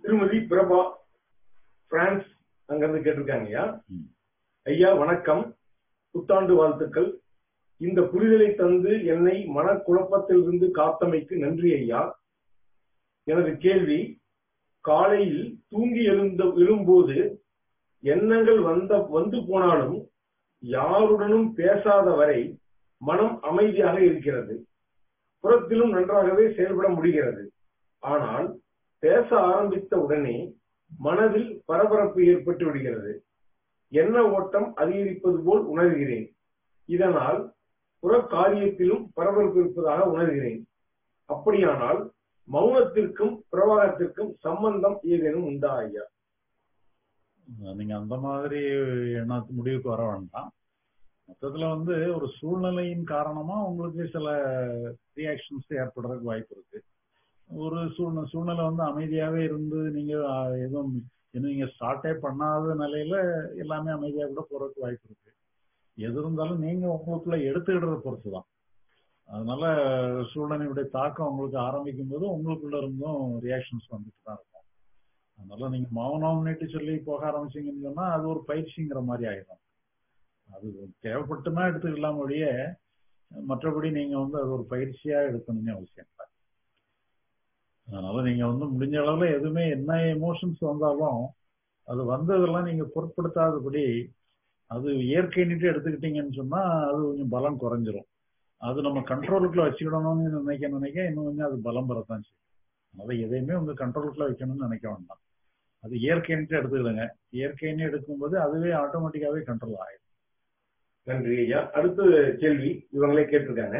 திருமதி பிரபா பிரான்ஸ் அங்கிருந்து கேட்டிருக்காங்க ஐயா ம். ஐயா வணக்கம் புத்தாண்டு வாழ்த்துக்கள் இந்த புரிதலை தந்து என்னை மனக்குழப்பத்திலிருந்து காத்தமைக்கு நன்றி ஐயா எனது கேள்வி காலையில் தூங்கி எழுந்த எழும்போது எண்ணங்கள் வந்த வந்து போனாலும் யாருடனும் பேசாத வரை மனம் அமைதியாக இருக்கிறது புறத்திலும் நன்றாகவே செயல்பட முடிகிறது ஆனால் பேச ஆரம்பித்த உடனே மனதில் பரபரப்பு ஏற்பட்டு விடுகிறது எண்ண ஓட்டம் அதிகரிப்பது போல் உணர்கிறேன் இதனால் புற காரியத்திலும் பரபரப்பு இருப்பதாக உணர்கிறேன் அப்படியானால் மௌனத்திற்கும் பிரவாகத்திற்கும் சம்பந்தம் ஏதேனும் உண்டா ஐயா நீங்க அந்த மாதிரி எண்ண முடிவுக்கு வர வேண்டாம் மொத்தத்துல வந்து ஒரு சூழ்நிலையின் காரணமா உங்களுக்கு சில ரியாக்ஷன்ஸ் ஏற்படுறதுக்கு வாய்ப்பு இருக்கு ஒரு சூழ்நிலை சூழ்நிலை வந்து அமைதியாவே இருந்து நீங்க அஹ், எதுவும் இன்னும் நீங்க ஸ்டார்ட்டே பண்ணாத நிலையில எல்லாமே அமைதியா கூட போறதுக்கு வாய்ப்பு இருக்கு எது இருந்தாலும் நீங்க உங்களுக்குள்ள எடுத்துக்கிடுறத பொறுத்து தான் அதனால சூழ்நிலையுடைய தாக்கம் உங்களுக்கு ஆரம்பிக்கும் போது உங்களுக்குள்ள இருந்தும் ரியாக்ஷன்ஸ் வந்துட்டு தான் இருக்கும் அதனால நீங்க மௌனம்னுட்டு சொல்லி போக ஆரம்பிச்சீங்கன்னு சொன்னா அது ஒரு பயிற்சிங்கிற மாதிரி ஆயிடும் அது தேவைப்பட்டுனா எடுத்துக்கலாம் ஒழிய மற்றபடி நீங்க வந்து அது ஒரு பயிற்சியா எடுக்கணும்னு அவசியம் இல்லை அதனால நீங்க வந்து முடிஞ்ச அளவுல எதுவுமே என்ன எமோஷன்ஸ் வந்தாலும் அது வந்ததெல்லாம் நீங்க பொருட்படுத்தாதபடி அது இயற்கைன்னுட்டு எடுத்துக்கிட்டீங்கன்னு சொன்னா அது கொஞ்சம் பலம் குறைஞ்சிரும் அது நம்ம கண்ட்ரோலுக்குள்ள வச்சுக்கிடணும்னு நினைக்க நினைக்க இன்னும் கொஞ்சம் அது பலம் பெறத்தான் செய்யும் அதனால எதையுமே உங்க கண்ட்ரோலுக்குள்ள வைக்கணும்னு நினைக்க வேண்டாம் அது இயற்கைன்ட்டு எடுத்துக்கிடுங்க இயற்கைன்னு எடுக்கும்போது அதுவே ஆட்டோமேட்டிக்காவே கண்ட்ரோல் ஆயிடும் நன்றி ஐயா அடுத்த கேள்வி இவங்களே கேட்டிருக்காங்க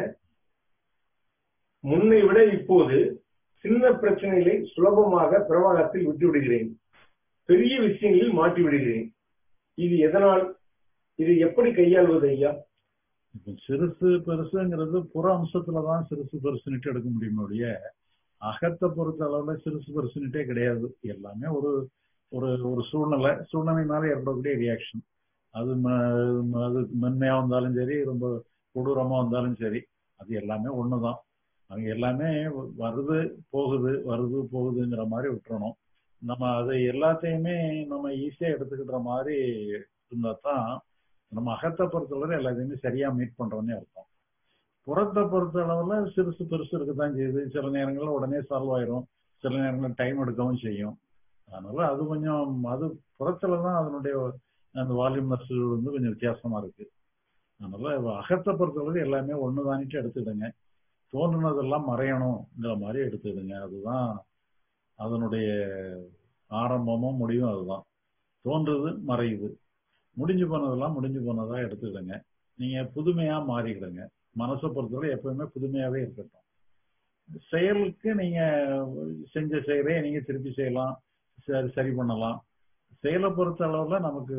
முன்னை விட இப்போது சின்ன பிரச்சனைகளை சுலபமாக பிரவாகத்தில் விட்டு விடுகிறேன் பெரிய விஷயங்களில் மாட்டி விடுகிறேன் இது எதனால் இது எப்படி கையாள்வது ஐயா இப்ப சிறுசு பெருசுங்கிறது புற அம்சத்துலதான் சிறுசு பெருசுன்னுட்டு எடுக்க முடியுமே ஒழிய அகத்தை பொறுத்த அளவுல சிறுசு பெருசுன்னுட்டே கிடையாது எல்லாமே ஒரு ஒரு ஒரு சூழ்நிலை சூழ்நிலைனால ஏற்படக்கூடிய ரியாக்ஷன் அது ம- அது மென்மையா வந்தாலும் சரி ரொம்ப கொடூரமா வந்தாலும் சரி அது எல்லாமே ஒண்ணுதான் அவங்க எல்லாமே வருது போகுது வருது போகுதுங்கிற மாதிரி விட்டுறணும் நம்ம அது எல்லாத்தையுமே நம்ம ஈஸியா எடுத்துக்கிற மாதிரி இருந்தா தான் நம்ம அகத்தை பொறுத்தளவு எல்லாத்தையுமே சரியா மீட் பண்றோம்னு அர்த்தம் புறத்தை பொறுத்த அளவுல சிறுசு பெருசு இருக்கத்தான் செய்யுது சில நேரங்கள்ல உடனே சால்வ் ஆயிரும் சில நேரங்கள்ல டைம் எடுக்கவும் செய்யும் அதனால அது கொஞ்சம் அது புறத்துல தான் அதனுடைய அந்த வால்யூம்னஸ் வந்து கொஞ்சம் வித்தியாசமா இருக்கு அதனால அகத்தை பொறுத்தளவு எல்லாமே ஒண்ணுதானிட்டு எடுத்துடுங்க தோன்றுனதெல்லாம் மறையணுங்கிற மாதிரி எடுத்துடுங்க அதுதான் அதனுடைய ஆரம்பமும் முடிவும் அதுதான் தோன்றுது மறையுது முடிஞ்சு போனதெல்லாம் முடிஞ்சு போனதா எடுத்துக்கிடுங்க நீங்க புதுமையா மாறிக்கிடுங்க மனசை பொறுத்தவரை எப்பவுமே புதுமையாவே இருக்கட்டும் செயலுக்கு நீங்க செஞ்ச செயலே நீங்க திருப்பி செய்யலாம் சரி சரி பண்ணலாம் செயலை பொறுத்த அளவுல நமக்கு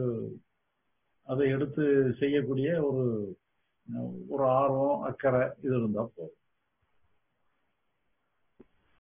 அதை எடுத்து செய்யக்கூடிய ஒரு ஒரு ஆர்வம் அக்கறை இது இருந்தா போதும்